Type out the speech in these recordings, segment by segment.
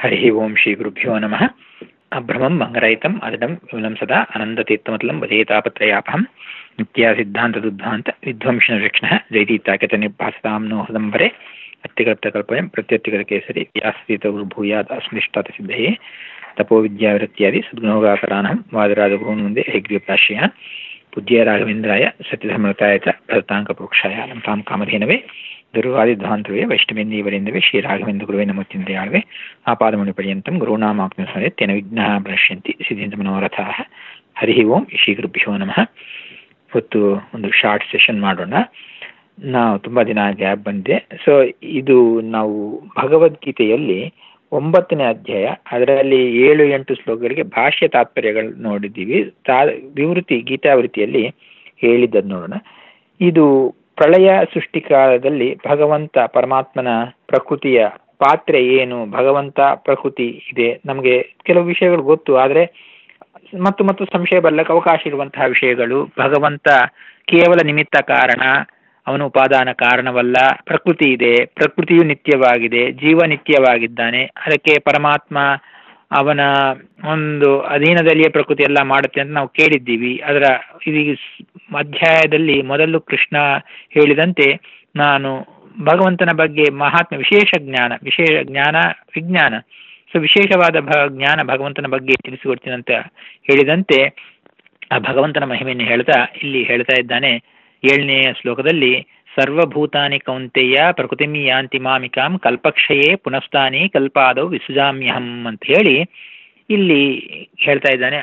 ಹರಿ ಓಂ ಶ್ರೀ ಗುರುಭ್ಯೋ ನಮಃ ಅಭ್ರಮಂ ಭಂಗರಹಿತಂ ಅದಡಂ ವಿಮಲಂ ಸದಾ ಅನಂತತೀರ್ಥಮತಲಂ ವದೇತಾಪತ್ರಯಾಪಹಂ ನಿತ್ಯ ಸಿದ್ಧಾಂತದುದ್ಧಾಂತ ವಿಧ್ವಂಸನ ವೃಕ್ಷಣ ಜೈತೀತಾಕ್ಯತ ನಿರ್ಭಾಸತಾಂ ನೋ ಹದಂಬರೆ ಅತ್ಯಗರ್ತಕಲ್ಪಯಂ ಪ್ರತ್ಯರ್ಥಿಗತಕೇಸರಿ ವ್ಯಾಸತೀತ ಗುರುಭೂಯಾತ್ ಅಸ್ಮಿಷ್ಟಾತ ಸಿದ್ಧಯೇ ತಪೋ ವಿದ್ಯಾವೃತ್ತಿಯಾದಿ ಸದ್ಗುಣೋಗಾಕರಾನಹಂ ವಾದರಾಜಗುರುನ್ ಮುಂದೆ ಹೆಗ್ರಿಪ್ರಾಶ್ರಯ ಪೂಜ್ಯ ರಾಘವೇಂದ್ರಾಯ ಸತ್ಯಧರ್ಮತಾಯ ಚ ಭರತಾಂಕಪೋಕ್ಷಾಯ ಲಂಕಾಂ ಕಾಮಧೇನವೇ ದುರ್ವಾದಿಧ್ವಾಂತವೇ ವೈಷ್ಣವೇಂದೀವರೆಂದವೇ ಶ್ರೀ ರಾಘವೇಂದ್ರ ಗುರುವೇ ನಮೋಚಿಂತೆಯಾಳ್ವೆ ಆಪಾದಮಣಿ ಪರ್ಯಂತಂ ಗುರುನಾಮಾಕ್ನ ಸ್ಮರೆ ತೆನ ವಿಘ್ನಃ ಭ್ರಶ್ಯಂತಿ ಸಿದ್ಧೇಂದ್ರ ಮನೋರಥಾಃ ಹರಿ ಓಂ ಶ್ರೀ ಗುರುಭ್ಯೋ ನಮಃ ಇವತ್ತು ಒಂದು ಶಾರ್ಟ್ ಸೆಷನ್ ಮಾಡೋಣ ನಾವು ತುಂಬ ದಿನ ಗ್ಯಾಪ್ ಬಂದಿದೆ ಸೊ ಇದು ನಾವು ಭಗವದ್ಗೀತೆಯಲ್ಲಿ ಒಂಬತ್ತನೇ ಅಧ್ಯಾಯ ಅದರಲ್ಲಿ ಏಳು ಎಂಟು ಶ್ಲೋಕಗಳಿಗೆ ಭಾಷ್ಯ ತಾತ್ಪರ್ಯಗಳು ನೋಡಿದ್ದೀವಿ ತಾ ವಿವೃತಿ ಗೀತಾವೃತ್ತಿಯಲ್ಲಿ ಹೇಳಿದ್ದದ್ದು ನೋಡೋಣ ಇದು ಪ್ರಳಯ ಸೃಷ್ಟಿಕಾಲದಲ್ಲಿ ಭಗವಂತ ಪರಮಾತ್ಮನ ಪ್ರಕೃತಿಯ ಪಾತ್ರೆ ಏನು ಭಗವಂತ ಪ್ರಕೃತಿ ಇದೆ ನಮಗೆ ಕೆಲವು ವಿಷಯಗಳು ಗೊತ್ತು ಆದರೆ ಮತ್ತು ಮತ್ತು ಸಂಶಯ ಬರ್ಲಿಕ್ಕೆ ಅವಕಾಶ ಇರುವಂತಹ ವಿಷಯಗಳು ಭಗವಂತ ಕೇವಲ ನಿಮಿತ್ತ ಕಾರಣ ಅವನು ಉಪಾದಾನ ಕಾರಣವಲ್ಲ ಪ್ರಕೃತಿ ಇದೆ ಪ್ರಕೃತಿಯು ನಿತ್ಯವಾಗಿದೆ ಜೀವ ನಿತ್ಯವಾಗಿದ್ದಾನೆ ಅದಕ್ಕೆ ಪರಮಾತ್ಮ ಅವನ ಒಂದು ಅಧೀನದಲ್ಲಿಯೇ ಪ್ರಕೃತಿ ಎಲ್ಲ ಮಾಡುತ್ತೆ ಅಂತ ನಾವು ಕೇಳಿದ್ದೀವಿ ಅದರ ಇದೀಗ ಅಧ್ಯಾಯದಲ್ಲಿ ಮೊದಲು ಕೃಷ್ಣ ಹೇಳಿದಂತೆ ನಾನು ಭಗವಂತನ ಬಗ್ಗೆ ಮಹಾತ್ಮ ವಿಶೇಷ ಜ್ಞಾನ ವಿಶೇಷ ಜ್ಞಾನ ವಿಜ್ಞಾನ ಸೊ ವಿಶೇಷವಾದ ಭ ಜ್ಞಾನ ಭಗವಂತನ ಬಗ್ಗೆ ತಿಳಿಸಿಕೊಡ್ತೀನಿ ಅಂತ ಹೇಳಿದಂತೆ ಆ ಭಗವಂತನ ಮಹಿಮೆಯನ್ನು ಹೇಳ್ತಾ ಇಲ್ಲಿ ಹೇಳ್ತಾ ಇದ್ದಾನೆ ಏಳನೆಯ ಶ್ಲೋಕದಲ್ಲಿ ಸರ್ವಭೂತಾನಿ ಕೌಂತೆಯ ಪ್ರಕೃತಿಂ ಯಾಂತಿ ಮಾಮಿಕಾಂ ಕಲ್ಪಕ್ಷಯೇ ಪುನಸ್ತಾನಿ ಕಲ್ಪಾದವು ವಿಸುಜಾಮ್ಯಹಂ ಅಂತ ಹೇಳಿ ಇಲ್ಲಿ ಹೇಳ್ತಾ ಇದ್ದಾನೆ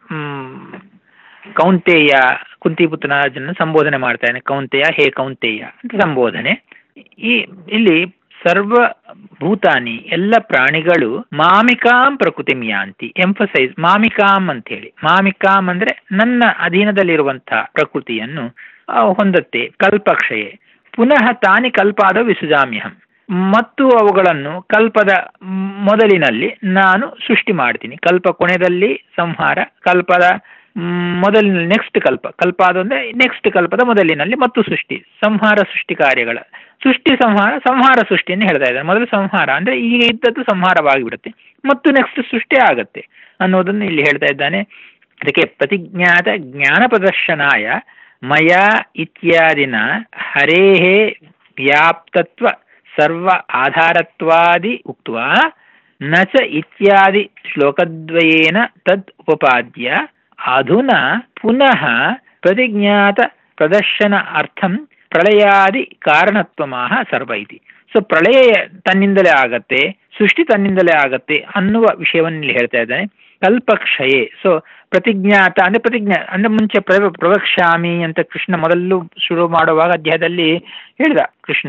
ಕೌಂತೆಯ ಕುಂತಿಪುತ್ರನಾಜನ ಸಂಬೋಧನೆ ಮಾಡ್ತಾ ಇದ್ದಾನೆ ಕೌಂತೆಯ ಹೇ ಕೌಂತೆಯ ಅಂತ ಸಂಬೋಧನೆ ಈ ಇಲ್ಲಿ ಸರ್ವ ಭೂತಾನಿ ಎಲ್ಲ ಪ್ರಾಣಿಗಳು ಮಾಮಿಕಾಂ ಪ್ರಕೃತಿಂ ಯಾಂತಿ ಎಂಫಸೈಸ್ ಮಾಮಿಕಾಂ ಅಂತ ಹೇಳಿ ಮಾಮಿಕಾಂ ಅಂದ್ರೆ ನನ್ನ ಅಧೀನದಲ್ಲಿರುವಂತಹ ಪ್ರಕೃತಿಯನ್ನು ಹೊಂದತ್ತೆ ಕಲ್ಪಕ್ಷಯೇ ಪುನಃ ತಾನಿ ಕಲ್ಪಾದ ವಿಸುಜಾಮ್ಯಹಂ ಮತ್ತು ಅವುಗಳನ್ನು ಕಲ್ಪದ ಮೊದಲಿನಲ್ಲಿ ನಾನು ಸೃಷ್ಟಿ ಮಾಡ್ತೀನಿ ಕಲ್ಪ ಕೊನೆಯಲ್ಲಿ ಸಂಹಾರ ಕಲ್ಪದ ಮೊದಲಿನ ನೆಕ್ಸ್ಟ್ ಕಲ್ಪ ಕಲ್ಪ ಅದು ಅಂದರೆ ನೆಕ್ಸ್ಟ್ ಕಲ್ಪದ ಮೊದಲಿನಲ್ಲಿ ಮತ್ತು ಸೃಷ್ಟಿ ಸಂಹಾರ ಸೃಷ್ಟಿ ಕಾರ್ಯಗಳ ಸೃಷ್ಟಿ ಸಂಹಾರ ಸಂಹಾರ ಸೃಷ್ಟಿಯನ್ನು ಹೇಳ್ತಾ ಇದ್ದಾರೆ ಮೊದಲು ಸಂಹಾರ ಅಂದರೆ ಈಗ ಇದ್ದದ್ದು ಸಂಹಾರವಾಗಿಬಿಡುತ್ತೆ ಮತ್ತು ನೆಕ್ಸ್ಟ್ ಸೃಷ್ಟಿ ಆಗತ್ತೆ ಅನ್ನೋದನ್ನು ಇಲ್ಲಿ ಹೇಳ್ತಾ ಇದ್ದಾನೆ ಅದಕ್ಕೆ ಪ್ರತಿಜ್ಞಾತ ಜ್ಞಾನ ಪ್ರದರ್ಶನಾಯ ಮಯ ಇತ್ಯಾದಿನ ಹರೇಹೇ ವ್ಯಾಪ್ತತ್ವ ಸರ್ವ ಆಧಾರತ್ವಾದಿ ಉಕ್ತ ನ ಚ ಇತ್ಯಾದಿ ಶ್ಲೋಕದ್ವಯೇನ ತದ್ ಉಪಪಾದ್ಯ ಅಧುನಾ ಪುನಃ ಪ್ರತಿಜ್ಞಾತ ಪ್ರದರ್ಶನ ಅರ್ಥಂ ಪ್ರಳಯಾದಿ ಕಾರಣತ್ವಮಾಹ ಸರ್ವ ಇತಿ ಸೊ ಪ್ರಳಯ ತನ್ನಿಂದಲೇ ಆಗತ್ತೆ ಸೃಷ್ಟಿ ತನ್ನಿಂದಲೇ ಆಗತ್ತೆ ಅನ್ನುವ ವಿಷಯವನ್ನು ಇಲ್ಲಿ ಹೇಳ್ತಾ ಇದ್ದಾನೆ ಕಲ್ಪಕ್ಷಯೇ ಸೊ ಪ್ರತಿಜ್ಞಾತ ಅಂದ್ರೆ ಪ್ರತಿಜ್ಞಾ ಅಂದ್ರೆ ಮುಂಚೆ ಪ್ರವ ಪ್ರವಕ್ಷ್ಯಾಮಿ ಅಂತ ಕೃಷ್ಣ ಮೊದಲು ಶುರು ಮಾಡುವಾಗ ಅಧ್ಯಾಯದಲ್ಲಿ ಹೇಳಿದ ಕೃಷ್ಣ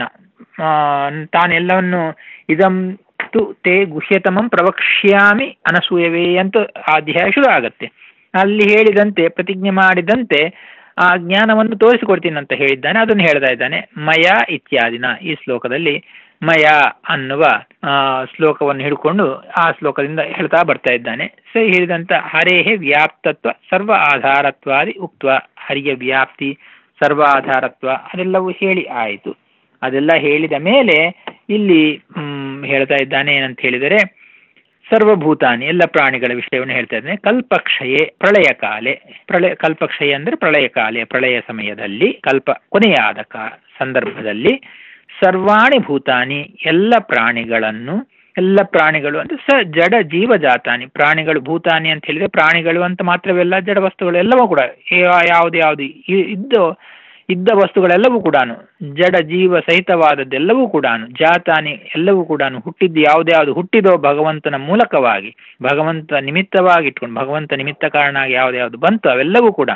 ತಾನೆಲ್ಲವನ್ನು ಇದಂ ತು ತೇ ಗುಹ್ಯತಮಂ ಪ್ರವಕ್ಷ್ಯಾಮಿ ಅನಸೂಯವೇ ಅಂತ ಆ ಅಧ್ಯಾಯ ಶುರು ಆಗತ್ತೆ ಅಲ್ಲಿ ಹೇಳಿದಂತೆ ಪ್ರತಿಜ್ಞೆ ಮಾಡಿದಂತೆ ಆ ಜ್ಞಾನವನ್ನು ತೋರಿಸಿಕೊಡ್ತೀನಿ ಅಂತ ಹೇಳಿದ್ದಾನೆ ಅದನ್ನು ಹೇಳ್ತಾ ಇದ್ದಾನೆ ಮಯ ಇತ್ಯಾದಿನ ಈ ಶ್ಲೋಕದಲ್ಲಿ ಮಯ ಅನ್ನುವ ಶ್ಲೋಕವನ್ನು ಹಿಡ್ಕೊಂಡು ಆ ಶ್ಲೋಕದಿಂದ ಹೇಳ್ತಾ ಬರ್ತಾ ಇದ್ದಾನೆ ಸೊ ಹೇಳಿದಂತ ಹರೇಹೇ ವ್ಯಾಪ್ತತ್ವ ಸರ್ವ ಆಧಾರತ್ವಾದಿ ಉಕ್ತ ಹರಿಯ ವ್ಯಾಪ್ತಿ ಸರ್ವ ಆಧಾರತ್ವ ಅದೆಲ್ಲವೂ ಹೇಳಿ ಆಯಿತು ಅದೆಲ್ಲ ಹೇಳಿದ ಮೇಲೆ ಇಲ್ಲಿ ಹೇಳ್ತಾ ಇದ್ದಾನೆ ಏನಂತ ಹೇಳಿದರೆ ಸರ್ವಭೂತಾನಿ ಎಲ್ಲ ಪ್ರಾಣಿಗಳ ವಿಷಯವನ್ನು ಹೇಳ್ತಾ ಇದ್ದಾನೆ ಕಲ್ಪಕ್ಷಯೇ ಪ್ರಳಯ ಕಾಲೆ ಪ್ರಳಯ ಕಲ್ಪಕ್ಷಯ ಅಂದರೆ ಪ್ರಳಯ ಕಾಲೆ ಪ್ರಳಯ ಸಮಯದಲ್ಲಿ ಕಲ್ಪ ಕೊನೆಯಾದ ಕಾ ಸಂದರ್ಭದಲ್ಲಿ ಸರ್ವಾಣಿ ಭೂತಾನಿ ಎಲ್ಲ ಪ್ರಾಣಿಗಳನ್ನು ಎಲ್ಲ ಪ್ರಾಣಿಗಳು ಅಂದ್ರೆ ಸ ಜಡ ಜೀವಜಾತಾನಿ ಪ್ರಾಣಿಗಳು ಭೂತಾನಿ ಅಂತ ಹೇಳಿದ್ರೆ ಪ್ರಾಣಿಗಳು ಅಂತ ಮಾತ್ರವೆಲ್ಲ ಜಡ ವಸ್ತುಗಳು ಎಲ್ಲವೂ ಕೂಡ ಯಾವುದು ಯಾವುದು ಇದ್ದು ಇದ್ದ ವಸ್ತುಗಳೆಲ್ಲವೂ ಕೂಡ ಜಡ ಜೀವ ಸಹಿತವಾದದ್ದೆಲ್ಲವೂ ಕೂಡ ಜಾತಾನಿ ಎಲ್ಲವೂ ಕೂಡ ಹುಟ್ಟಿದ್ದು ಯಾವುದ್ಯಾವುದು ಹುಟ್ಟಿದೋ ಭಗವಂತನ ಮೂಲಕವಾಗಿ ಭಗವಂತ ನಿಮಿತ್ತವಾಗಿ ಇಟ್ಕೊಂಡು ಭಗವಂತ ನಿಮಿತ್ತ ಕಾರಣ ಯಾವುದ್ಯಾವುದು ಬಂತು ಅವೆಲ್ಲವೂ ಕೂಡ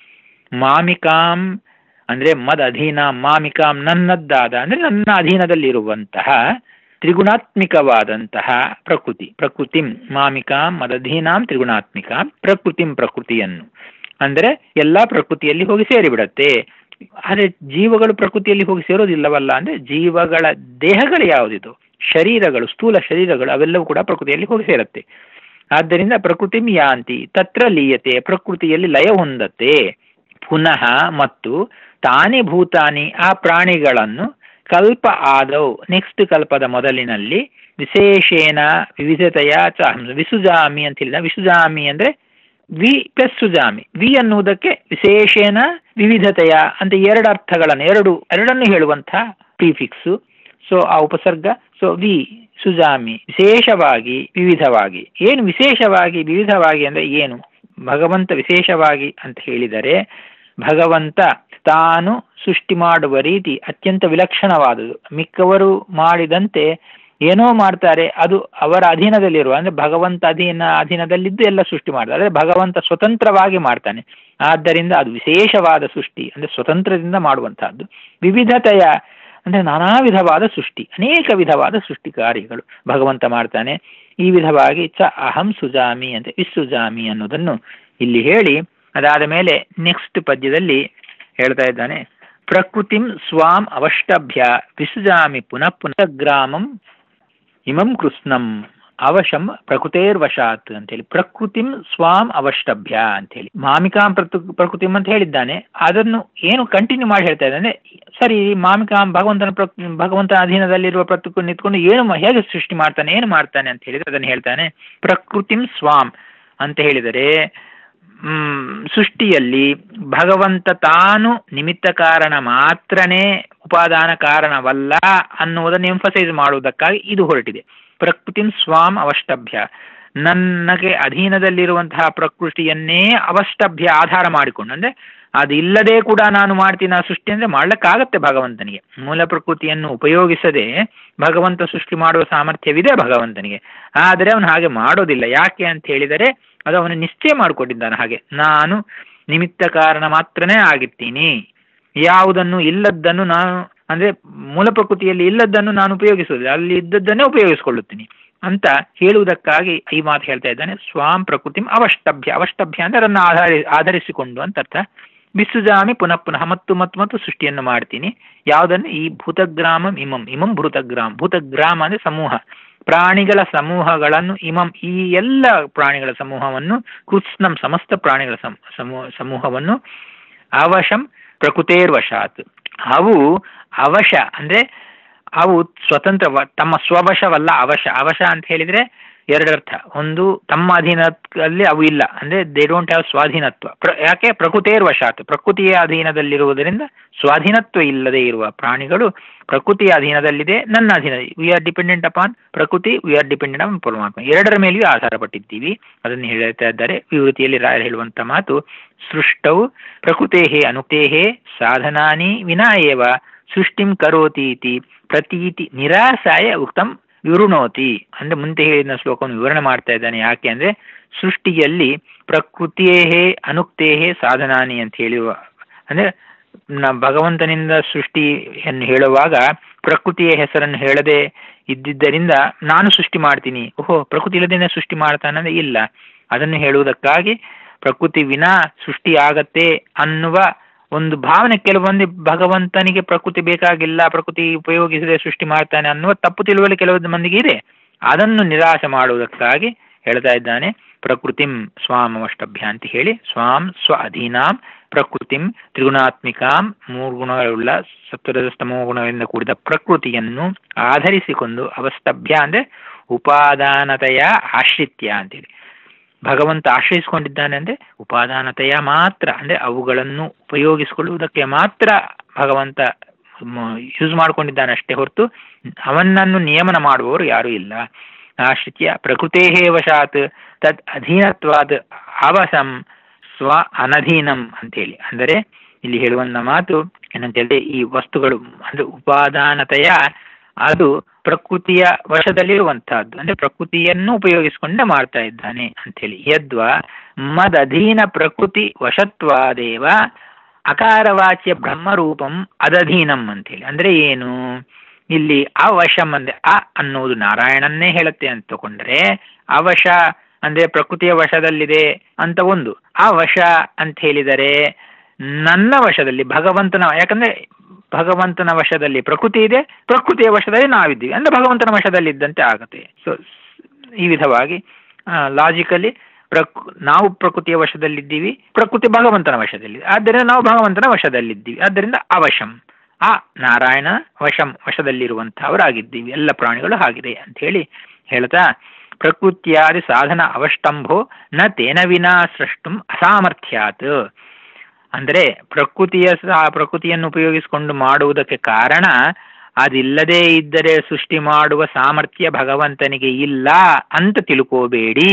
ಮಾಮಿಕಾಂ ಅಂದ್ರೆ ಮದ್ ಅಧೀನ ಮಾಮಿಕಾಂ ನನ್ನದ್ದಾದ ಅಂದ್ರೆ ನನ್ನ ಅಧೀನದಲ್ಲಿರುವಂತಹ ತ್ರಿಗುಣಾತ್ಮಿಕವಾದಂತಹ ಪ್ರಕೃತಿ ಪ್ರಕೃತಿಂ ಮಾಮಿಕಾಂ ಮದಧೀನಾಂ ತ್ರಿಗುಣಾತ್ಮಿಕ ಪ್ರಕೃತಿಂ ಪ್ರಕೃತಿಯನ್ನು ಅಂದರೆ ಎಲ್ಲಾ ಪ್ರಕೃತಿಯಲ್ಲಿ ಹೋಗಿ ಸೇರಿಬಿಡತ್ತೆ ಆದರೆ ಜೀವಗಳು ಪ್ರಕೃತಿಯಲ್ಲಿ ಹೋಗಿ ಸೇರೋದಿಲ್ಲವಲ್ಲ ಅಂದ್ರೆ ಜೀವಗಳ ದೇಹಗಳು ಯಾವುದಿದು ಶರೀರಗಳು ಸ್ಥೂಲ ಶರೀರಗಳು ಅವೆಲ್ಲವೂ ಕೂಡ ಪ್ರಕೃತಿಯಲ್ಲಿ ಹೋಗಿ ಸೇರುತ್ತೆ ಆದ್ದರಿಂದ ಪ್ರಕೃತಿ ಯಾಂತಿ ತತ್ರ ಲೀಯತೆ ಪ್ರಕೃತಿಯಲ್ಲಿ ಲಯ ಹೊಂದತ್ತೆ ಪುನಃ ಮತ್ತು ತಾನೇ ಭೂತಾನಿ ಆ ಪ್ರಾಣಿಗಳನ್ನು ಕಲ್ಪ ಆದೌ ನೆಕ್ಸ್ಟ್ ಕಲ್ಪದ ಮೊದಲಿನಲ್ಲಿ ವಿಶೇಷೇನ ವಿವಿಧತೆಯ ಚ ಅಹಂ ವಿಸುಜಾಮಿ ಅಂತ ಹೇಳಿದ ವಿಸುಜಾಮಿ ಅಂದ್ರೆ ವಿ ಪ್ಲಸ್ ಸುಜಾಮಿ ವಿ ಅನ್ನುವುದಕ್ಕೆ ವಿಶೇಷೇನ ವಿವಿಧತೆಯ ಅಂತ ಎರಡು ಅರ್ಥಗಳನ್ನು ಎರಡು ಎರಡನ್ನು ಹೇಳುವಂತಹ ಪ್ರಿಫಿಕ್ಸು ಸೊ ಆ ಉಪಸರ್ಗ ಸೊ ವಿ ಸುಜಾಮಿ ವಿಶೇಷವಾಗಿ ವಿವಿಧವಾಗಿ ಏನು ವಿಶೇಷವಾಗಿ ವಿವಿಧವಾಗಿ ಅಂದ್ರೆ ಏನು ಭಗವಂತ ವಿಶೇಷವಾಗಿ ಅಂತ ಹೇಳಿದರೆ ಭಗವಂತ ತಾನು ಸೃಷ್ಟಿ ಮಾಡುವ ರೀತಿ ಅತ್ಯಂತ ವಿಲಕ್ಷಣವಾದುದು ಮಿಕ್ಕವರು ಮಾಡಿದಂತೆ ಏನೋ ಮಾಡ್ತಾರೆ ಅದು ಅವರ ಅಧೀನದಲ್ಲಿರುವ ಅಂದ್ರೆ ಭಗವಂತ ಅಧೀನ ಅಧೀನದಲ್ಲಿದ್ದು ಎಲ್ಲ ಸೃಷ್ಟಿ ಮಾಡ್ತಾರೆ ಅಂದ್ರೆ ಭಗವಂತ ಸ್ವತಂತ್ರವಾಗಿ ಮಾಡ್ತಾನೆ ಆದ್ದರಿಂದ ಅದು ವಿಶೇಷವಾದ ಸೃಷ್ಟಿ ಅಂದ್ರೆ ಸ್ವತಂತ್ರದಿಂದ ಮಾಡುವಂತಹದ್ದು ವಿವಿಧತೆಯ ಅಂದ್ರೆ ನಾನಾ ವಿಧವಾದ ಸೃಷ್ಟಿ ಅನೇಕ ವಿಧವಾದ ಸೃಷ್ಟಿ ಕಾರ್ಯಗಳು ಭಗವಂತ ಮಾಡ್ತಾನೆ ಈ ವಿಧವಾಗಿ ಚ ಅಹಂ ಸುಜಾಮಿ ಅಂತ ವಿಸುಜಾಮಿ ಅನ್ನೋದನ್ನು ಇಲ್ಲಿ ಹೇಳಿ ಅದಾದ ಮೇಲೆ ನೆಕ್ಸ್ಟ್ ಪದ್ಯದಲ್ಲಿ ಹೇಳ್ತಾ ಇದ್ದಾನೆ ಪ್ರಕೃತಿಂ ಸ್ವಾಂ ಅವಷ್ಟಭ್ಯ ವಿಸುಜಾಮಿ ಪುನಃ ಪುನಃ ಗ್ರಾಮಂ ಇಮಂ ಕೃಷ್ಣಂ ಅವಶಂ ಪ್ರಕೃತೇರ್ವಶಾತ್ ಅಂತೇಳಿ ಪ್ರಕೃತಿಂ ಸ್ವಾಂ ಅವಷ್ಟಭ್ಯ ಅಂತೇಳಿ ಮಾಮಿಕಾಂ ಪ್ರತು ಪ್ರಕೃತಿಂ ಅಂತ ಹೇಳಿದ್ದಾನೆ ಅದನ್ನು ಏನು ಕಂಟಿನ್ಯೂ ಮಾಡಿ ಹೇಳ್ತಾ ಇದ್ದಾನೆ ಸರಿ ಮಾಮಿಕಾಂ ಭಗವಂತನ ಪ್ರಕ್ ಭಗವಂತನ ಅಧೀನದಲ್ಲಿರುವ ಪ್ರಕೃತಿ ನಿಂತ್ಕೊಂಡು ಏನು ಮಾ- ಹೇಗೆ ಸೃಷ್ಟಿ ಮಾಡ್ತಾನೆ ಏನು ಮಾಡ್ತಾನೆ ಅಂತ ಹೇಳಿದ್ರೆ ಅದನ್ನು ಹೇಳ್ತಾನೆ ಪ್ರಕೃತಿಂ ಸ್ವಾಂ ಅಂತ ಹೇಳಿದರೆ ಹ್ಮ್, ಸೃಷ್ಟಿಯಲ್ಲಿ ಭಗವಂತ ತಾನು ನಿಮಿತ್ತ ಕಾರಣ ಮಾತ್ರನೇ ಉಪಾದಾನ ಕಾರಣವಲ್ಲ ಅನ್ನುವುದನ್ನು ಎಂಫಸೈಸ್ ಮಾಡುವುದಕ್ಕಾಗಿ ಇದು ಹೊರಟಿದೆ ಪ್ರಕೃತಿಂ ಸ್ವಾಂ ಅವಷ್ಟಭ್ಯ ನನಗೆ ಅಧೀನದಲ್ಲಿರುವಂತಹ ಪ್ರಕೃತಿಯನ್ನೇ ಅವಷ್ಟಭ್ಯ ಆಧಾರ ಮಾಡಿಕೊಂಡು ಅಂದ್ರೆ ಅದು ಇಲ್ಲದೆ ಕೂಡ ನಾನು ಮಾಡ್ತೀನಿ ಆ ಸೃಷ್ಟಿ ಅಂದ್ರೆ ಮಾಡ್ಲಿಕ್ಕಾಗತ್ತೆ ಭಗವಂತನಿಗೆ ಮೂಲ ಪ್ರಕೃತಿಯನ್ನು ಉಪಯೋಗಿಸದೆ ಭಗವಂತ ಸೃಷ್ಟಿ ಮಾಡುವ ಸಾಮರ್ಥ್ಯವಿದೆ ಭಗವಂತನಿಗೆ ಆದರೆ ಅವನು ಹಾಗೆ ಮಾಡೋದಿಲ್ಲ ಯಾಕೆ ಅಂತ ಹೇಳಿದರೆ ಅದು ಅವನು ನಿಶ್ಚಯ ಮಾಡಿಕೊಂಡಿದ್ದಾನೆ ಹಾಗೆ ನಾನು ನಿಮಿತ್ತ ಕಾರಣ ಮಾತ್ರನೇ ಆಗಿರ್ತೀನಿ ಯಾವುದನ್ನು ಇಲ್ಲದ್ದನ್ನು ನಾನು ಅಂದ್ರೆ ಮೂಲ ಪ್ರಕೃತಿಯಲ್ಲಿ ಇಲ್ಲದ್ದನ್ನು ನಾನು ಉಪಯೋಗಿಸುವುದಿಲ್ಲ ಅಲ್ಲಿ ಇದ್ದದ್ದನ್ನೇ ಉಪಯೋಗಿಸಿಕೊಳ್ಳುತ್ತೀನಿ ಅಂತ ಹೇಳುವುದಕ್ಕಾಗಿ ಈ ಮಾತು ಹೇಳ್ತಾ ಇದ್ದಾನೆ ಸ್ವಾಂ ಪ್ರಕೃತಿ ಅವಷ್ಟಭ್ಯ ಅವಷ್ಟಭ್ಯ ಅಂದ್ರೆ ಅದನ್ನು ಆಧಾರಿ ಆಧರಿಸಿಕೊಂಡು ಅಂತ ಅರ್ಥ ಬಿಸುಜಾಮಿ ಪುನಃ ಪುನಃ ಮತ್ತು ಮತ್ತು ಮತ್ತು ಸೃಷ್ಟಿಯನ್ನು ಮಾಡ್ತೀನಿ ಯಾವುದನ್ನು ಈ ಭೂತಗ್ರಾಮಂ ಇಮಂ ಇಮಂ ಭೂತಗ್ರಾಮ ಭೂತಗ್ರಾಮ ಅಂದ್ರೆ ಸಮೂಹ ಪ್ರಾಣಿಗಳ ಸಮೂಹಗಳನ್ನು ಇಮಂ ಈ ಎಲ್ಲ ಪ್ರಾಣಿಗಳ ಸಮೂಹವನ್ನು ಕೃತ್ಸ್ನಂ ಸಮಸ್ತ ಪ್ರಾಣಿಗಳ ಸಮ್- ಸಮೂಹ ಸಮೂಹವನ್ನು ಅವಶಂ ಪ್ರಕೃತೇರ್ವಶಾತ್ ಅವು ಅವಶ ಅಂದ್ರೆ ಅವು ಸ್ವತಂತ್ರ ತಮ್ಮ ಸ್ವವಶವಲ್ಲ ಅವಶ ಅವಶ ಅಂತ ಹೇಳಿದ್ರೆ ಎರಡರ್ಥ ಒಂದು ತಮ್ಮ ಅಧೀನದಲ್ಲಿ ಅವು ಇಲ್ಲ ಅಂದ್ರೆ ದೇ ಡೋಂಟ್ ಹ್ಯಾವ್ ಸ್ವಾಧೀನತ್ವ ಪ್ರ ಯಾಕೆ ಪ್ರಕೃತೇರ್ ವಶಾತ್ ಪ್ರಕೃತಿಯ ಅಧೀನದಲ್ಲಿರುವುದರಿಂದ ಸ್ವಾಧೀನತ್ವ ಇಲ್ಲದೆ ಇರುವ ಪ್ರಾಣಿಗಳು ಪ್ರಕೃತಿಯ ಅಧೀನದಲ್ಲಿದೆ ನನ್ನ ಅಧೀನ ವಿ ಆರ್ ಡಿಪೆಂಡೆಂಟ್ ಅಪಾನ್ ಪ್ರಕೃತಿ ವಿ ಆರ್ ಡಿಪೆಂಡೆಂಟ್ ಅಪಾನ್ ಪರಮಾತ್ಮ ಎರಡರ ಮೇಲೆಯೂ ಆಧಾರಪಟ್ಟಿದ್ದೀವಿ ಅದನ್ನು ಹೇಳ್ತಾ ಇದ್ದಾರೆ ವಿವೃತಿಯಲ್ಲಿ ರಾಯರು ಹೇಳುವಂತ ಮಾತು ಸೃಷ್ಟೌ ಪ್ರಕೃತೇಹೇ ಅನುಕ್ತೇಹೇ ಸಾಧನಾನಿ ವಿನಾ ಏವ ಸೃಷ್ಟಿಂ ಕರೋತಿ ಇತಿ ಪ್ರತೀತಿ ನಿರಾಸಾಯ ಉಕ್ತಂ ವಿವೃಣೋತಿ ಅಂದ್ರೆ ಮುಂದೆ ಹೇಳಿದ ಶ್ಲೋಕವನ್ನು ವಿವರಣೆ ಮಾಡ್ತಾ ಇದ್ದಾನೆ ಯಾಕೆ ಅಂದ್ರೆ ಸೃಷ್ಟಿಯಲ್ಲಿ ಪ್ರಕೃತಿಯೇ ಅನುಕ್ತೇಹೇ ಸಾಧನಾನಿ ಅಂತ ಹೇಳುವ ಅಂದ್ರೆ ನ- ಭಗವಂತನಿಂದ ಸೃಷ್ಟಿಯನ್ನು ಹೇಳುವಾಗ ಪ್ರಕೃತಿಯ ಹೆಸರನ್ನು ಹೇಳದೆ ಇದ್ದಿದ್ದರಿಂದ ನಾನು ಸೃಷ್ಟಿ ಮಾಡ್ತೀನಿ ಓಹೋ ಪ್ರಕೃತಿ ಇಲ್ಲದೇನೆ ಸೃಷ್ಟಿ ಮಾಡ್ತಾನಂದ್ರೆ ಇಲ್ಲ ಅದನ್ನು ಹೇಳುವುದಕ್ಕಾಗಿ ಪ್ರಕೃತಿ ವಿನಾ ಸೃಷ್ಟಿ ಆಗತ್ತೆ ಅನ್ನುವ ಒಂದು ಭಾವನೆ ಕೆಲವೊಂದು ಭಗವಂತನಿಗೆ ಪ್ರಕೃತಿ ಬೇಕಾಗಿಲ್ಲ ಪ್ರಕೃತಿ ಉಪಯೋಗಿಸದೆ ಸೃಷ್ಟಿ ಮಾಡ್ತಾನೆ ಅನ್ನುವ ತಪ್ಪು ತಿಳುವಳಿ ಕೆಲವೊಂದು ಮಂದಿಗೆ ಇದೆ ಅದನ್ನು ನಿರಾಶೆ ಮಾಡುವುದಕ್ಕಾಗಿ ಹೇಳ್ತಾ ಇದ್ದಾನೆ ಪ್ರಕೃತಿಂ ಸ್ವಾಮವಷ್ಟಭ್ಯ ಅಂತ ಹೇಳಿ ಸ್ವಾಂ ಸ್ವ ಅಧೀನಾಂ ಪ್ರಕೃತಿಂ ತ್ರಿಗುಣಾತ್ಮಿಕಾಂ ಮೂರು ಗುಣಗಳುಳ್ಳ ಸತ್ವರಜಸ್ತಮೋ ಗುಣಗಳಿಂದ ಕೂಡಿದ ಪ್ರಕೃತಿಯನ್ನು ಆಧರಿಸಿಕೊಂಡು ಅವಸ್ತಭ್ಯ ಅಂದ್ರೆ ಉಪಾದಾನತೆಯ ಆಶ್ರಿತ್ಯ ಅಂತೇಳಿ ಭಗವಂತ ಆಶ್ರಯಿಸಿಕೊಂಡಿದ್ದಾನೆ ಅಂದ್ರೆ ಉಪಾದಾನತೆಯ ಮಾತ್ರ ಅಂದ್ರೆ ಅವುಗಳನ್ನು ಉಪಯೋಗಿಸಿಕೊಳ್ಳುವುದಕ್ಕೆ ಮಾತ್ರ ಭಗವಂತ ಯೂಸ್ ಮಾಡ್ಕೊಂಡಿದ್ದಾನೆ ಅಷ್ಟೇ ಹೊರತು ಅವನನ್ನು ನಿಯಮನ ಮಾಡುವವರು ಯಾರೂ ಇಲ್ಲ ಆಶ್ರಿತ್ಯ ಪ್ರಕೃತೇಹೇ ವಶಾತ್ ತದ್ ಅಧೀನತ್ವಾದ್ ಅವಸಂ ಸ್ವ ಅನಧೀನಂ ಅಂತೇಳಿ ಅಂದರೆ ಇಲ್ಲಿ ಹೇಳುವಂತ ಮಾತು ಏನಂತ ಹೇಳಿದ್ರೆ ಈ ವಸ್ತುಗಳು ಅಂದ್ರೆ ಉಪಾದಾನತೆಯ ಅದು ಪ್ರಕೃತಿಯ ವಶದಲ್ಲಿರುವಂತಹದ್ದು ಅಂದ್ರೆ ಪ್ರಕೃತಿಯನ್ನು ಉಪಯೋಗಿಸಿಕೊಂಡೇ ಮಾಡ್ತಾ ಇದ್ದಾನೆ ಅಂತೇಳಿ ಯದ್ವಾ ಮದಧೀನ ಪ್ರಕೃತಿ ವಶತ್ವಾದೇವ ಅಕಾರವಾಚ್ಯ ಬ್ರಹ್ಮರೂಪಂ ಅದಧೀನಂ ಅಂತೇಳಿ ಅಂದ್ರೆ ಏನು ಇಲ್ಲಿ ಅವಶಂ ಅಂದ್ರೆ ಅ ಅನ್ನುವುದು ನಾರಾಯಣನ್ನೇ ಹೇಳುತ್ತೆ ಅಂತ ತಗೊಂಡ್ರೆ ಅವಶ ಅಂದ್ರೆ ಪ್ರಕೃತಿಯ ವಶದಲ್ಲಿದೆ ಅಂತ ಒಂದು ಆ ವಶ ಅಂತ ಹೇಳಿದರೆ ನನ್ನ ವಶದಲ್ಲಿ ಭಗವಂತನ ಯಾಕಂದ್ರೆ ಭಗವಂತನ ವಶದಲ್ಲಿ ಪ್ರಕೃತಿ ಇದೆ ಪ್ರಕೃತಿಯ ವಶದಲ್ಲಿ ನಾವಿದ್ದೀವಿ ಅಂದ್ರೆ ಭಗವಂತನ ವಶದಲ್ಲಿ ಇದ್ದಂತೆ ಆಗುತ್ತೆ ಸೊ ಈ ವಿಧವಾಗಿ ಲಾಜಿಕಲಿ ಪ್ರಕೃ ನಾವು ಪ್ರಕೃತಿಯ ವಶದಲ್ಲಿದ್ದೀವಿ ಪ್ರಕೃತಿ ಭಗವಂತನ ವಶದಲ್ಲಿದೆ ಆದ್ದರಿಂದ ನಾವು ಭಗವಂತನ ವಶದಲ್ಲಿದ್ದೀವಿ ಆದ್ದರಿಂದ ಅವಶಂ ಆ ನಾರಾಯಣ ವಶಂ ವಶದಲ್ಲಿರುವಂತಹವರಾಗಿದ್ದೀವಿ ಎಲ್ಲ ಪ್ರಾಣಿಗಳು ಆಗಿದೆ ಅಂತ ಹೇಳಿ ಹೇಳ್ತಾ ಪ್ರಕೃತಿಯಾದಿ ಸಾಧನ ಅವಷ್ಟಂಭೋ ನ ತೇನ ವಿನಾ ಸೃಷ್ಟುಂ ಅಸಾಮರ್ಥ್ಯಾತ್ ಅಂದರೆ ಪ್ರಕೃತಿಯ ಸಾ- ಪ್ರಕೃತಿಯನ್ನು ಉಪಯೋಗಿಸಿಕೊಂಡು ಮಾಡುವುದಕ್ಕೆ ಕಾರಣ ಅದಿಲ್ಲದೇ ಇದ್ದರೆ ಸೃಷ್ಟಿ ಮಾಡುವ ಸಾಮರ್ಥ್ಯ ಭಗವಂತನಿಗೆ ಇಲ್ಲ ಅಂತ ತಿಳ್ಕೋಬೇಡಿ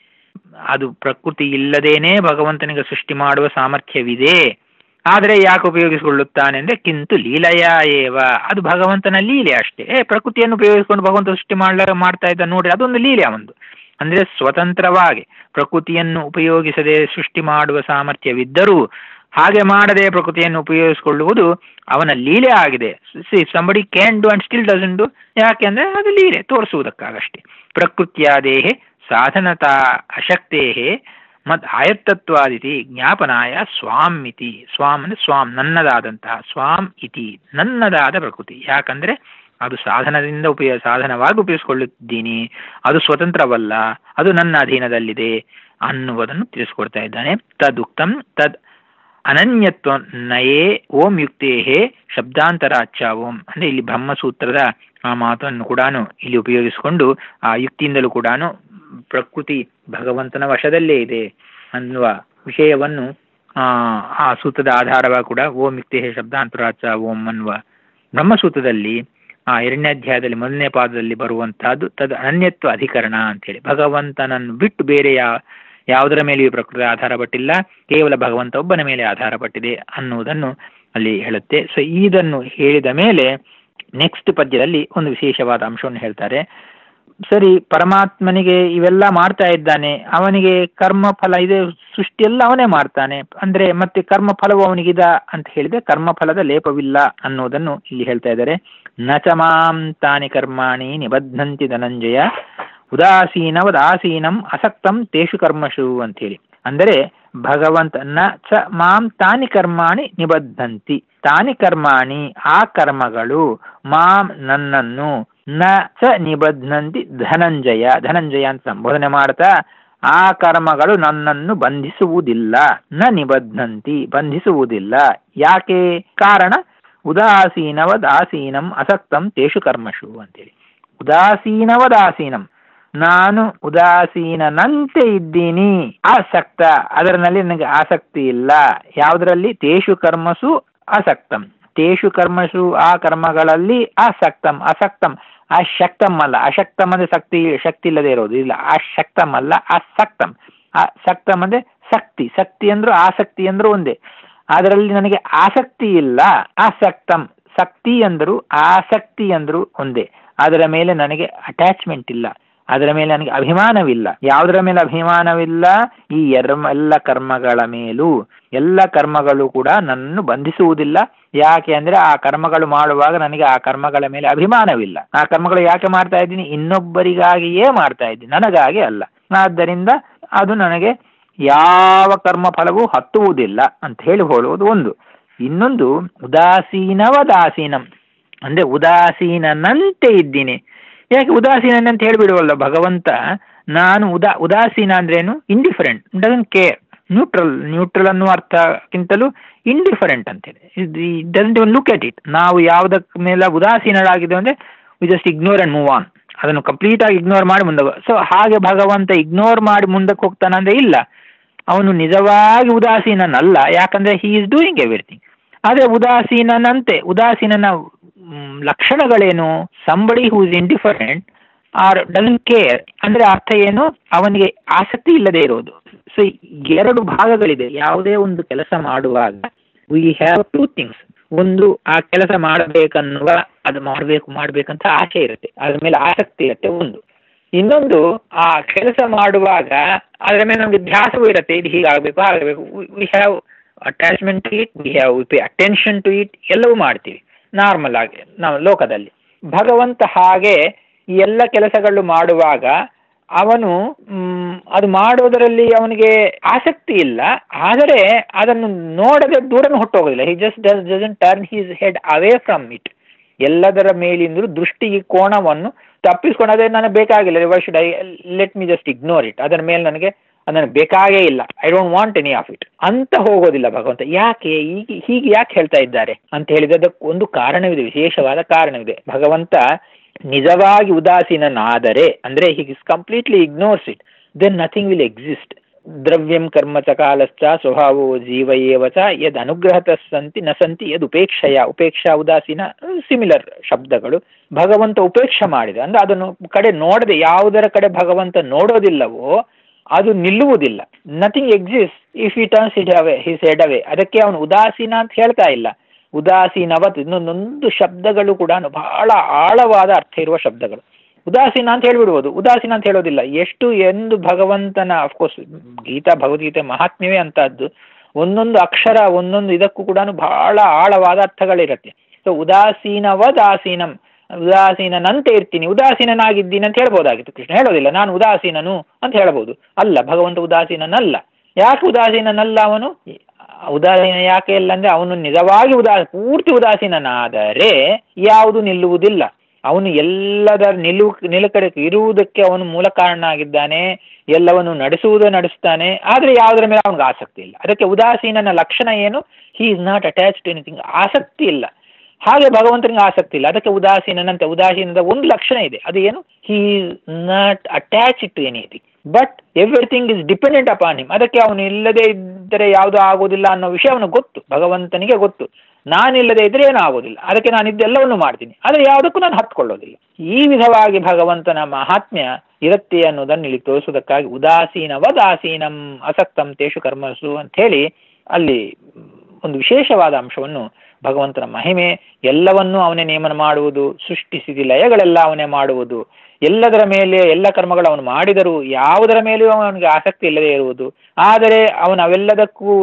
ಅದು ಪ್ರಕೃತಿ ಇಲ್ಲದೇನೆ ಭಗವಂತನಿಗೆ ಸೃಷ್ಟಿ ಮಾಡುವ ಸಾಮರ್ಥ್ಯವಿದೆ ಆದರೆ ಯಾಕೆ ಉಪಯೋಗಿಸಿಕೊಳ್ಳುತ್ತಾನೆ ಅಂದ್ರೆ ಕಿಂತು ಲೀಲೆಯ ಏವ ಅದು ಭಗವಂತನ ಲೀಲೆ ಅಷ್ಟೇ ಏ ಪ್ರಕೃತಿಯನ್ನು ಉಪಯೋಗಿಸಿಕೊಂಡು ಭಗವಂತ ಸೃಷ್ಟಿ ಮಾಡ್ಲಾರ ಮಾಡ್ತಾ ಇದ್ದ ನೋಡಿ ಅದೊಂದು ಲೀಲೆ ಒಂದು ಅಂದ್ರೆ ಸ್ವತಂತ್ರವಾಗಿ ಪ್ರಕೃತಿಯನ್ನು ಉಪಯೋಗಿಸದೆ ಸೃಷ್ಟಿ ಮಾಡುವ ಸಾಮರ್ಥ್ಯವಿದ್ದರೂ ಹಾಗೆ ಮಾಡದೆ ಪ್ರಕೃತಿಯನ್ನು ಉಪಯೋಗಿಸಿಕೊಳ್ಳುವುದು ಅವನ ಲೀಲೆ ಆಗಿದೆ somebody can do and still doesn't do ಯಾಕೆಂದ್ರೆ ಅದು ಲೀಲೆ ತೋರಿಸುವುದಕ್ಕಾಗಷ್ಟೇ ಪ್ರಕೃತಿಯಾದೇಹೆ ಸಾಧನತಾ ಅಶಕ್ತೇ ಮತ್ ಆಯತ್ತತ್ವಾದಿತಿ ಜ್ಞಾಪನಾಯ ಸ್ವಾಮ್ ಇತಿ ಸ್ವಾಮ್ ಅಂದ್ರೆ ಸ್ವಾಮ್ ನನ್ನದಾದಂತಹ ಸ್ವಾಮ್ ಇತಿ ನನ್ನದಾದ ಪ್ರಕೃತಿ ಯಾಕಂದ್ರೆ ಅದು ಸಾಧನದಿಂದ ಉಪಯೋಗ ಸಾಧನವಾಗಿ ಉಪಯೋಗಿಸಿಕೊಳ್ಳುತ್ತೀನಿ ಅದು ಸ್ವತಂತ್ರವಲ್ಲ ಅದು ನನ್ನ ಅಧೀನದಲ್ಲಿದೆ ಅನ್ನುವುದನ್ನು ತಿಳಿಸ್ಕೊಡ್ತಾ ಇದ್ದಾನೆ ತದುಕ್ತಂ ತದ್ ಅನನ್ಯತ್ವ ನಯೇ ಓಂ ಯುಕ್ತೇಹೇ ಶಬ್ದಾಂತರಾಚ ಓಂ ಅಂದ್ರೆ ಇಲ್ಲಿ ಬ್ರಹ್ಮಸೂತ್ರದ ಆ ಮಾತನ್ನು ಕೂಡ ಇಲ್ಲಿ ಉಪಯೋಗಿಸಿಕೊಂಡು ಆ ಯುಕ್ತಿಯಿಂದಲೂ ಕೂಡ ಪ್ರಕೃತಿ ಭಗವಂತನ ವಶದಲ್ಲೇ ಇದೆ ಅನ್ನುವ ವಿಷಯವನ್ನು ಆ ಆ ಸೂತ್ರದ ಆಧಾರವಾಗಿ ಕೂಡ ಓಂ ಯುಕ್ತೇಹೇ ಶಬ್ದಾಂತರಾಚ ಓಂ ಅನ್ನುವ ಬ್ರಹ್ಮಸೂತ್ರದಲ್ಲಿ ಆ ಎರಡನೇ ಅಧ್ಯಾಯದಲ್ಲಿ ಮೊದಲನೇ ಪಾದದಲ್ಲಿ ಬರುವಂತಹದ್ದು ತದ್ ಅನನ್ಯತ್ವ ಅಧಿಕರಣ ಅಂತೇಳಿ ಭಗವಂತನನ್ನು ಬಿಟ್ಟು ಬೇರೆ ಯಾವ ಯಾವುದರ ಮೇಲೆಯೂ ಪ್ರಕೃತಿ ಆಧಾರ ಪಟ್ಟಿಲ್ಲ ಕೇವಲ ಭಗವಂತ ಒಬ್ಬನ ಮೇಲೆ ಆಧಾರ ಪಟ್ಟಿದೆ ಅನ್ನುವುದನ್ನು ಅಲ್ಲಿ ಹೇಳುತ್ತೆ ಸೊ ಇದನ್ನು ಹೇಳಿದ ಮೇಲೆ ನೆಕ್ಸ್ಟ್ ಪದ್ಯದಲ್ಲಿ ಒಂದು ವಿಶೇಷವಾದ ಅಂಶವನ್ನು ಹೇಳ್ತಾರೆ ಸರಿ ಪರಮಾತ್ಮನಿಗೆ ಇವೆಲ್ಲ ಮಾಡ್ತಾ ಇದ್ದಾನೆ ಅವನಿಗೆ ಕರ್ಮ ಫಲ ಇದೆ ಸೃಷ್ಟಿ ಎಲ್ಲ ಅವನೇ ಮಾಡ್ತಾನೆ ಅಂದ್ರೆ ಮತ್ತೆ ಕರ್ಮ ಫಲವು ಅವನಿಗಿದ ಅಂತ ಹೇಳಿದ್ರೆ ಕರ್ಮ ಫಲದ ಲೇಪವಿಲ್ಲ ಅನ್ನೋದನ್ನು ಇಲ್ಲಿ ಹೇಳ್ತಾ ಇದ್ದಾರೆ ನ ಚ ಮಾಂ ತಾನಿ ಕರ್ಮಾಣಿ ನಿಬದ್ಧಂತಿ ಧನಂಜಯ ಉದಾಸೀನವದಾಸೀನಂ ಅಸಕ್ತಂ ತೇಷು ಕರ್ಮಷು ಅಂತೇಳಿ ಅಂದರೆ ಭಗವಂತ ನ ಚ ಮಾಂ ತಾನಿ ಕರ್ಮಾಣಿ ನಿಬದ್ಧಂತಿ ತಾನಿ ಕರ್ಮಾಣಿ ಆ ಕರ್ಮಗಳು ಮಾಂ ನನ್ನನ್ನು ನ ಚ ನಿಬದ್ಧಂತಿ ಧನಂಜಯ ಧನಂಜಯ ಅಂತ ಸಂಬೋಧನೆ ಮಾಡ್ತಾ ಆ ಕರ್ಮಗಳು ನನ್ನನ್ನು ಬಂಧಿಸುವುದಿಲ್ಲ ನ ನಿಬದ್ಧಂತಿ ಬಂಧಿಸುವುದಿಲ್ಲ ಯಾಕೆ ಕಾರಣ ಉದಾಸೀನವದಾಸೀನಂ ಅಸಕ್ತಂ ತೇಷು ಕರ್ಮಷು ಅಂತೇಳಿ ಉದಾಸೀನವದಾಸೀನಂ ನಾನು ಉದಾಸೀನನಂತೆ ಇದ್ದೀನಿ ಆಸಕ್ತ ಅದರಲ್ಲಿ ನನಗೆ ಆಸಕ್ತಿ ಇಲ್ಲ ಯಾವುದರಲ್ಲಿ ತೇಷು ಕರ್ಮಸು ಅಸಕ್ತಂ ತೇಷು ಕರ್ಮಸು ಆ ಕರ್ಮಗಳಲ್ಲಿ ಆಸಕ್ತಂ ಅಸಕ್ತಂ ಅಶಕ್ತಂ ಅಲ್ಲ ಅಶಕ್ತಂ ಅಂದ್ರೆ ಶಕ್ತಿ ಶಕ್ತಿ ಇಲ್ಲದೆ ಇರೋದು ಇಲ್ಲ ಅಶಕ್ತಂ ಅಲ್ಲ ಅಸಕ್ತಂ ಅಸಕ್ತಂ ಅಂದ್ರೆ ಶಕ್ತಿ ಶಕ್ತಿ ಅಂದ್ರು ಆಸಕ್ತಿ ಅಂದ್ರು ಒಂದೇ ಅದರಲ್ಲಿ ನನಗೆ ಆಸಕ್ತಿ ಇಲ್ಲ ಆಸಕ್ತಂ ಶಕ್ತಿ ಅಂದ್ರು ಆಸಕ್ತಿ ಅಂದ್ರು ಒಂದೇ ಅದರ ಮೇಲೆ ನನಗೆ ಅಟ್ಯಾಚ್ಮೆಂಟ್ ಇಲ್ಲ ಅದರ ಮೇಲೆ ನನಗೆ ಅಭಿಮಾನವಿಲ್ಲ ಯಾವುದರ ಮೇಲೆ ಅಭಿಮಾನವಿಲ್ಲ ಈ ಎರ್ಮ ಎಲ್ಲ ಕರ್ಮಗಳ ಮೇಲೂ ಎಲ್ಲ ಕರ್ಮಗಳು ಕೂಡ ನನ್ನನ್ನು ಬಂಧಿಸುವುದಿಲ್ಲ ಯಾಕೆ ಅಂದ್ರೆ ಆ ಕರ್ಮಗಳು ಮಾಡುವಾಗ ನನಗೆ ಆ ಕರ್ಮಗಳ ಮೇಲೆ ಅಭಿಮಾನವಿಲ್ಲ ಆ ಕರ್ಮಗಳು ಯಾಕೆ ಮಾಡ್ತಾ ಇದ್ದೀನಿ ಇನ್ನೊಬ್ಬರಿಗಾಗಿಯೇ ಮಾಡ್ತಾ ಇದ್ದೀನಿ ನನಗಾಗಿ ಅಲ್ಲ ಆದ್ದರಿಂದ ಅದು ನನಗೆ ಯಾವ ಕರ್ಮ ಫಲವೂ ಹತ್ತುವುದಿಲ್ಲ ಅಂತ ಹೇಳಿ ಹೇಳುವುದು ಒಂದು ಇನ್ನೊಂದು ಉದಾಸೀನವದಾಸೀನಂ ಅಂದ್ರೆ ಉದಾಸೀನನಂತೆ ಇದ್ದೀನಿ ಯಾಕೆ ಉದಾಸೀನ ಅಂತ ಹೇಳಿಬಿಡುವಲ್ಲ ಭಗವಂತ ನಾನು ಉದಾ ಉದಾಸೀನ ಅಂದ್ರೇನು indifferent doesn't care neutral neutral ಅನ್ನುವ ಅರ್ಥಕ್ಕಿಂತಲೂ ಇಂಡಿಫರೆಂಟ್ ಅಂತೇಳಿ doesn't even look at it ನಾವು ಯಾವುದಕ್ಕೆ ಮೇಲೆ ಉದಾಸೀನರಾಗಿದ್ದೇವೆ ಅಂದ್ರೆ we just ignore and move on ಅದನ್ನು ಕಂಪ್ಲೀಟ್ ಆಗಿ ಇಗ್ನೋರ್ ಮಾಡಿ ಮುಂದೆ ಸೊ ಹಾಗೆ ಭಗವಂತ ಇಗ್ನೋರ್ ಮಾಡಿ ಮುಂದಕ್ಕೆ ಹೋಗ್ತಾನಂದ್ರೆ ಇಲ್ಲ ಅವನು ನಿಜವಾಗಿ ಉದಾಸೀನನಲ್ಲ ಯಾಕಂದ್ರೆ ಹಿ ಈಸ್ ಡೂಯಿಂಗ್ ಎವ್ರಿಥಿಂಗ್ ಆದರೆ ಉದಾಸೀನನಂತೆ ಉದಾಸೀನನ ಲಕ್ಷಣಗಳೇನು somebody who is indifferent or doesn't care ಅಂದ್ರೆ ಅರ್ಥ ಏನು ಅವನಿಗೆ ಆಸಕ್ತಿ ಇಲ್ಲದೆ ಇರೋದು ಸೊ ಎರಡು ಭಾಗಗಳಿದೆ ಯಾವುದೇ ಒಂದು ಕೆಲಸ ಮಾಡುವಾಗ ವಿ ಹ್ಯಾವ್ ಟೂ ಥಿಂಗ್ಸ್ ಒಂದು ಆ ಕೆಲಸ ಮಾಡಬೇಕನ್ನುವ ಅದು ಮಾಡಬೇಕು ಮಾಡಬೇಕಂತ ಆಸೆ ಇರುತ್ತೆ ಅದ್ರ ಮೇಲೆ ಆಸಕ್ತಿ ಇರುತ್ತೆ ಒಂದು ಇನ್ನೊಂದು ಆ ಕೆಲಸ ಮಾಡುವಾಗ ಅದರ ಮೇಲೆ ನಮಗೆ ಧ್ಯಾಸವೂ ಇರುತ್ತೆ ಇದು ಹೀಗಾಗಬೇಕು ಹಾಗಬೇಕು we have attachment to it we have pay attention to it ಎಲ್ಲವೂ ಮಾಡ್ತೀವಿ ನಾರ್ಮಲ್ ಆಗಿ ನಾವು ಲೋಕದಲ್ಲಿ ಭಗವಂತ ಹಾಗೆ ಈ ಎಲ್ಲ ಕೆಲಸಗಳು ಮಾಡುವಾಗ ಅವನು ಅದು ಮಾಡೋದರಲ್ಲಿ ಅವನಿಗೆ ಆಸಕ್ತಿ ಇಲ್ಲ ಆದರೆ ಅದನ್ನು ನೋಡದೆ ದೂರನೂ ಹೊಟ್ಟೋಗೋದಿಲ್ಲ he just does doesn't turn his head away from it ಎಲ್ಲದರ ಮೇಲಿಂದಲೂ ದೃಷ್ಟಿಗೆ ಕೋಣವನ್ನು ತಪ್ಪಿಸ್ಕೊಂಡು ಅದೇ ನನಗೆ ಬೇಕಾಗಿಲ್ಲ why should I let me just ignore it ಅದರ ಮೇಲೆ ನನಗೆ ಅದು ನನಗೆ ಬೇಕಾಗೇ ಇಲ್ಲ I don't want any of it ಅಂತ ಹೋಗೋದಿಲ್ಲ ಭಗವಂತ ಯಾಕೆ ಈಗ ಹೀಗೆ ಯಾಕೆ ಹೇಳ್ತಾ ಇದ್ದಾರೆ ಅಂತ ಹೇಳಿದ್ರೆ ಅದಕ್ಕೆ ಒಂದು ಕಾರಣವಿದೆ ವಿಶೇಷವಾದ ಕಾರಣವಿದೆ ಭಗವಂತ ನಿಜವಾಗಿ ಉದಾಸೀನನಾದರೆ ಅಂದರೆ ಹೀಗೆ completely ignores it then nothing will exist ದ್ರವ್ಯಂ ಕರ್ಮ ಚ ಕಾಲಶ್ಚ ಸ್ವಭಾವೋ ಜೀವ ಏವ ಚ ಯದ್ ಅನುಗ್ರಹತ ಸಂತಿ ನ ಸಂತಿ ಯದ್ ಉಪೇಕ್ಷೆಯ ಉಪೇಕ್ಷಾ ಉದಾಸೀನ ಸಿಮಿಲರ್ ಶಬ್ದಗಳು ಭಗವಂತ ಉಪೇಕ್ಷೆ ಮಾಡಿದ ಅಂದ್ರೆ ಅದನ್ನು ಕಡೆ ನೋಡದೆ ಯಾವುದರ ಕಡೆ ಭಗವಂತ ನೋಡೋದಿಲ್ಲವೋ ಅದು ನಿಲ್ಲುವುದಿಲ್ಲ nothing exist if he turns it away his head away ಅದಕ್ಕೆ ಅವನು ಉದಾಸೀನ ಅಂತ ಹೇಳ್ತಾ ಇಲ್ಲ ಉದಾಸೀನವತ್ ಇನ್ನೊಂದೊಂದು ಶಬ್ದಗಳು ಕೂಡ ಬಹಳ ಆಳವಾದ ಅರ್ಥ ಇರುವ ಶಬ್ದಗಳು ಉದಾಸೀನ ಅಂತ ಹೇಳ್ಬಿಡ್ಬೋದು ಉದಾಸೀನ ಅಂತ ಹೇಳೋದಿಲ್ಲ ಎಷ್ಟು ಎಂದು ಭಗವಂತನ ಅಫ್ಕೋರ್ಸ್ ಗೀತಾ ಭಗವದ್ಗೀತೆ ಮಹಾತ್ಮ್ಯವೇ ಅಂತದ್ದು ಒಂದೊಂದು ಅಕ್ಷರ ಒಂದೊಂದು ಇದಕ್ಕೂ ಕೂಡ ಬಹಳ ಆಳವಾದ ಅರ್ಥಗಳಿರುತ್ತೆ ಸೊ ಉದಾಸೀನವದಾಸೀನಂ ಉದಾಸೀನನಂತೆ ಇರ್ತೀನಿ ಉದಾಸೀನನಾಗಿದ್ದೀನಿ ಅಂತ ಹೇಳ್ಬೋದಾಗಿತ್ತು ಕೃಷ್ಣ ಹೇಳೋದಿಲ್ಲ ನಾನು ಉದಾಸೀನನು ಅಂತ ಹೇಳ್ಬೋದು ಅಲ್ಲ ಭಗವಂತ ಉದಾಸೀನನಲ್ಲ ಯಾಕೆ ಉದಾಸೀನನಲ್ಲ ಅವನು ಉದಾಸೀನ ಯಾಕೆ ಇಲ್ಲ ಅಂದ್ರೆ ಅವನು ನಿಜವಾಗಿ ಉದಾ ಪೂರ್ತಿ ಉದಾಸೀನನಾದರೆ ಯಾವುದು ನಿಲ್ಲುವುದಿಲ್ಲ ಅವನು ಎಲ್ಲದರ ನಿಲುವು ನಿಲುಕಡೆ ಇರುವುದಕ್ಕೆ ಅವನು ಮೂಲ ಕಾರಣ ಆಗಿದ್ದಾನೆ ಎಲ್ಲವನ್ನು ನಡೆಸುವುದೇ ನಡೆಸ್ತಾನೆ ಆದರೆ ಯಾವುದರ ಮೇಲೆ ಅವನಿಗೆ ಆಸಕ್ತಿ ಇಲ್ಲ ಅದಕ್ಕೆ ಉದಾಸೀನನ ಲಕ್ಷಣ ಏನು he is not attach to anything ಆಸಕ್ತಿ ಇಲ್ಲ ಹಾಗೆ ಭಗವಂತನಿಗೆ ಆಸಕ್ತಿ ಇಲ್ಲ ಅದಕ್ಕೆ ಉದಾಸೀನನಂತೆ ಉದಾಸೀನದ ಒಂದು ಲಕ್ಷಣ ಇದೆ ಅದು ಏನು he is not attach to anything but everything is dependent upon him ಅದಕ್ಕೆ ಅವನು ಇಲ್ಲದೆ ಇದ್ದರೆ ಯಾವುದು ಆಗೋದಿಲ್ಲ ಅನ್ನೋ ವಿಷಯ ಅವನಿಗೆ ಗೊತ್ತು ಭಗವಂತನಿಗೆ ಗೊತ್ತು ನಾನಿಲ್ಲದೆ ಇದ್ರೆ ಏನೂ ಆಗೋದಿಲ್ಲ ಅದಕ್ಕೆ ನಾನು ಇದೆಲ್ಲವನ್ನು ಮಾಡ್ತೀನಿ ಆದರೆ ಯಾವುದಕ್ಕೂ ನಾನು ಹತ್ಕೊಳ್ಳೋದಿಲ್ಲ ಈ ವಿಧವಾಗಿ ಭಗವಂತನ ಮಹಾತ್ಮ್ಯ ಇರುತ್ತೆ ಅನ್ನೋದನ್ನು ಇಲ್ಲಿ ತೋರಿಸೋದಕ್ಕಾಗಿ ಉದಾಸೀನವದಾಸೀನಂ ಅಸಕ್ತಂ ತೇಷು ಕರ್ಮಸು ಅಂಥೇಳಿ ಅಲ್ಲಿ ಒಂದು ವಿಶೇಷವಾದ ಅಂಶವನ್ನು ಭಗವಂತನ ಮಹಿಮೆ ಎಲ್ಲವನ್ನೂ ಅವನೇ ನೇಮನ ಮಾಡುವುದು ಸೃಷ್ಟಿಸಿದ ಲಯಗಳೆಲ್ಲ ಅವನೇ ಮಾಡುವುದು ಎಲ್ಲದರ ಮೇಲೆ ಎಲ್ಲ ಕರ್ಮಗಳು ಅವನು ಮಾಡಿದರೂ ಯಾವುದರ ಮೇಲೆಯೂ ಅವನಿಗೆ ಆಸಕ್ತಿ ಇಲ್ಲದೆ ಇರುವುದು ಆದರೆ ಅವನು ಅವೆಲ್ಲದಕ್ಕೂ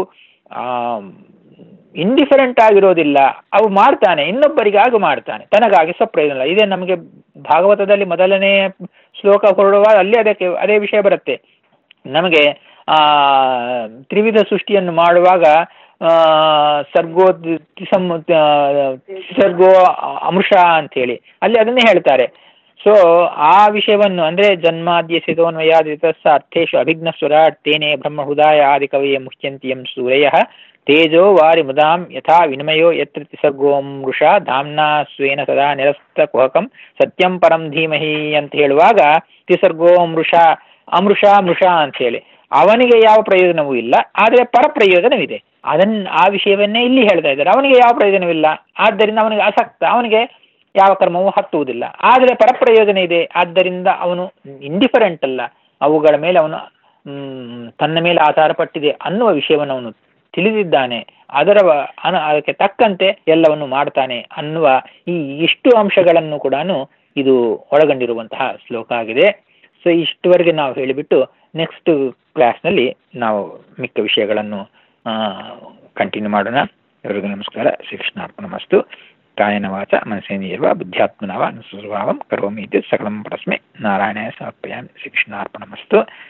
ಇಂಡಿಫರೆಂಟ್ ಆಗಿರೋದಿಲ್ಲ ಅವು ಮಾಡ್ತಾನೆ ಇನ್ನೊಬ್ಬರಿಗಾಗಿ ಮಾಡ್ತಾನೆ ತನಗಾಗಿ ಸ್ವಪ್ರಯೋಜನ ಇಲ್ಲ ಇದೇ ನಮಗೆ ಭಾಗವತದಲ್ಲಿ ಮೊದಲನೇ ಶ್ಲೋಕ ಹೊರಡುವಾಗ ಅಲ್ಲಿ ಅದಕ್ಕೆ ಅದೇ ವಿಷಯ ಬರುತ್ತೆ ನಮಗೆ ತ್ರಿವಿಧ ಸೃಷ್ಟಿಯನ್ನು ಮಾಡುವಾಗ ಸರ್ಗೋ ತಿಸಮ್ ಸರ್ಗೋ ಅಮೃಷ ಅಂಥೇಳಿ ಅಲ್ಲಿ ಅದನ್ನೇ ಹೇಳ್ತಾರೆ ಸೊ ಆ ವಿಷಯವನ್ನು ಅಂದರೆ ಜನ್ಮಾದ್ಯ ಸಿತೋನ್ವಯಾದಿತ ಅರ್ಥೇಶು ಅಭಿಜ್ಞ ಸ್ವರಾಟ್ ತೇನೆ ಬ್ರಹ್ಮ ಹುದಾಯ ಆದಿ ಕವಿಯ ಮುಖ್ಯಂತಿಯಂ ಸೂರ್ಯ ತೇಜೋ ವಾರಿ ಮುದಾಂ ಯಥಾ ವಿನಿಮಯೋ ಯತ್ರ ತಿಸರ್ಗೋಮೃಷ ಧಾಮ್ನಾ ಸ್ವೇನ ಸದಾ ನಿರಸ್ತ ಕುಹಕಂ ಸತ್ಯಂ ಪರಂ ಧೀಮಹಿ ಅಂತ ಹೇಳುವಾಗ ತಿಸರ್ಗೋ ಮೃಷ ಅಮೃಷ ಮೃಷ ಅಂತ ಹೇಳಿ ಅವನಿಗೆ ಯಾವ ಪ್ರಯೋಜನವೂ ಇಲ್ಲ ಆದರೆ ಪರ ಪ್ರಯೋಜನವಿದೆ ಅದನ್ನ ಆ ವಿಷಯವನ್ನೇ ಇಲ್ಲಿ ಹೇಳ್ತಾ ಇದ್ದಾರೆ ಅವನಿಗೆ ಯಾವ ಪ್ರಯೋಜನವಿಲ್ಲ ಆದ್ದರಿಂದ ಅವನಿಗೆ ಆಸಕ್ತ ಅವನಿಗೆ ಯಾವ ಕರ್ಮವೂ ಹತ್ತುವುದಿಲ್ಲ ಆದರೆ ಪರಪ್ರಯೋಜನ ಇದೆ ಆದ್ದರಿಂದ ಅವನು ಇಂಡಿಫರೆಂಟ್ ಅಲ್ಲ ಅವುಗಳ ಮೇಲೆ ಅವನು ತನ್ನ ಮೇಲೆ ಆಧಾರ ಪಟ್ಟಿದೆ ಅನ್ನುವ ವಿಷಯವನ್ನು ಅವನು ತಿಳಿದಿದ್ದಾನೆ ಅದರ ಅದಕ್ಕೆ ತಕ್ಕಂತೆ ಎಲ್ಲವನ್ನು ಮಾಡ್ತಾನೆ ಅನ್ನುವ ಈ ಇಷ್ಟು ಅಂಶಗಳನ್ನು ಕೂಡ ಇದು ಒಳಗೊಂಡಿರುವಂತಹ ಶ್ಲೋಕ ಆಗಿದೆ ಸೊ ಇಷ್ಟುವರೆಗೆ ನಾವು ಹೇಳಿಬಿಟ್ಟು ನೆಕ್ಸ್ಟ್ ಕ್ಲಾಸ್ನಲ್ಲಿ ನಾವು ಮಿಕ್ಕ ವಿಷಯಗಳನ್ನು ಕಂಟಿನ್ಯೂ ಮಾಡೋಣ ಇವರಿಗೂ ನಮಸ್ಕಾರ ಶ್ರೀಕೃಷ್ಣಾರ್ಪಣಮಸ್ತು ಕಾಯನ ವಾಚ ಮನಸ್ಸೇನಿರುವ ಬುದ್ಧ್ಯಾತ್ಮನವ ಸ್ವಭಾವಂ ಕರೋಮಿ ಇದು ಸಕಲಂ ಪರಸ್ಮೆ ನಾರಾಯಣಾಯ ಸಮರ್ಪಯಾಮಿ ಶ್ರೀಕೃಷ್ಣಾರ್ಪಣಮಸ್ತು